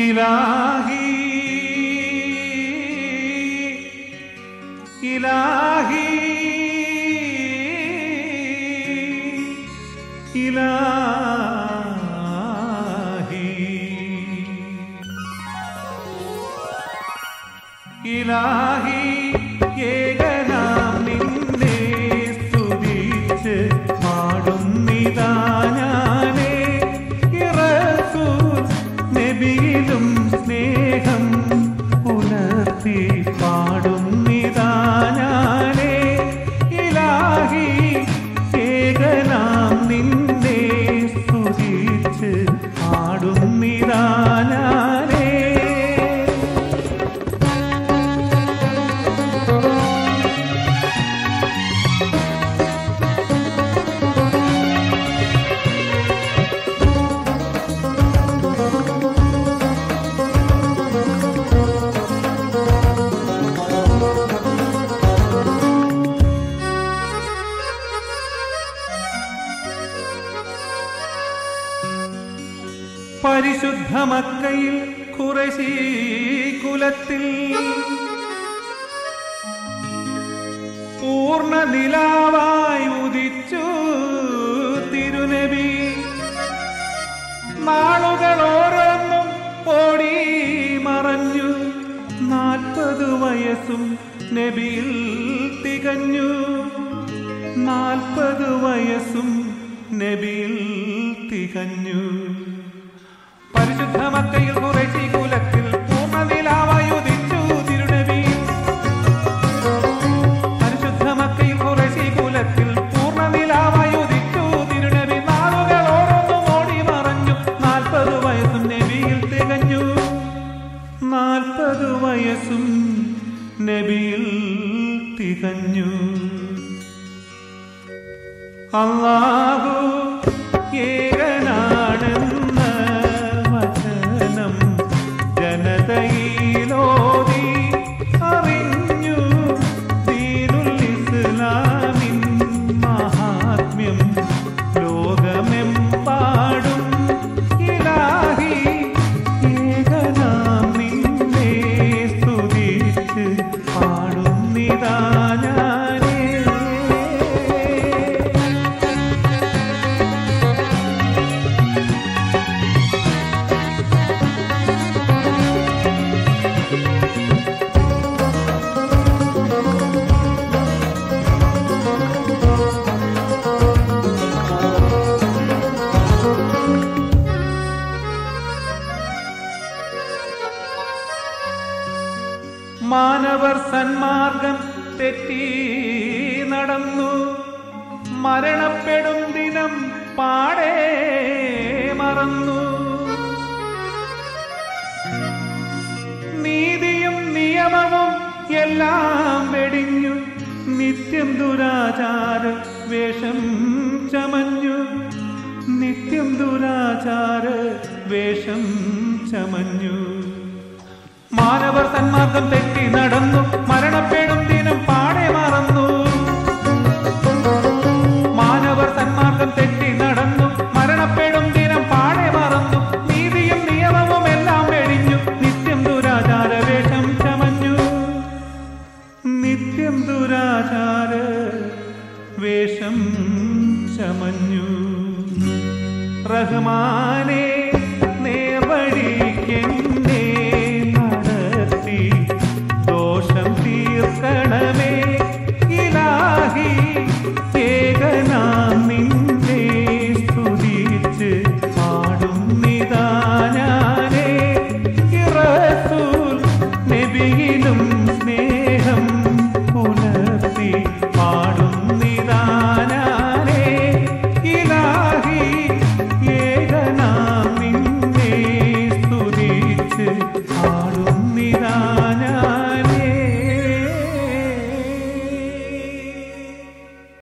ഇലാഹി ഇലാഹി ഇലാഹി ഇലാഹി ഏകനാം നിന്നെ സ്തുതിച്ച് പാടുന്നിതാ ഞാനേ ഇറസൂൽ നബിയിലും സ്നേഹം പുലർത്തി പാടുന്നിതാ ഞാനേ ഇലാഹി ഏകനാം നിന്നെ സ്തുതിച്ച് പാടുന്നിതാ ഞാനേ പരിശുദ്ധ മക്കയിൽ കുറശി കുലത്തിൽ പൂർണ്ണ നിലാവായി ഉദിച്ചു തിരുനബി നാളുകൾ ഓരോന്നും ഓടി മറഞ്ഞു നാൽപ്പത് വയസ്സും നബിയിൽ തികഞ്ഞു നാൽപ്പത് വയസ്സും നബിയിൽ തികഞ്ഞു പരിശുദ്ധ മക്കയിൽ കുറേശി കുലത്തിൽ പൂർണ്ണനിലാവായി ഉദിച്ചു തിരുനബി പരിശുദ്ധ മക്കയിൽ കുറേശി കുലത്തിൽ പൂർണ്ണനിലാവായി ഉദിച്ചു തിരുനബി നാളുകൾ ഓരോന്നും ഓടി മറഞ്ഞു നാൽപ്പത് വയസ്സും നബിയിൽ തികഞ്ഞു നാൽപ്പത് വയസ്സും നബിയിൽ തികഞ്ഞു അള്ളാഹു ഏകനാണെന്ന വചനം ജനതയിലോതി അറിഞ്ഞു ദീനുൽ ഇസ്ലാമിൻ മഹാത്മ്യം ലോകമെമ്പാടും ഇലാഹി ഏകനാം നിന്നെ സ്തുതിച്ച് പാടുന്നിതാ ഞാനേ മാനവർ സന്മാർഗം തെറ്റി നടന്നു മരണപ്പെടും ദിനം പാടെ മറന്നു നീതിയും നിയമവും എല്ലാം വെടിഞ്ഞു നിത്യം ദുരാചാര വേഷം ചമഞ്ഞു നിത്യം ദുരാചാര വേഷം ചമഞ്ഞു മാനവർ സന്മാർഗം തെറ്റി നടന്നു മരണപ്പെടും ദിനം പാടെ മറന്നു മാനവർ സന്മാർഗം തെറ്റി നടന്നു മരണപ്പെടും ദിനം പാടെ മറന്നു നീതിയും നിയമവും എല്ലാം വെടിഞ്ഞു നിത്യം ദുരാചാര വേഷം ചമഞ്ഞു നിത്യം ദുരാചാര വേഷം ചമഞ്ഞു റഹ്മാനേ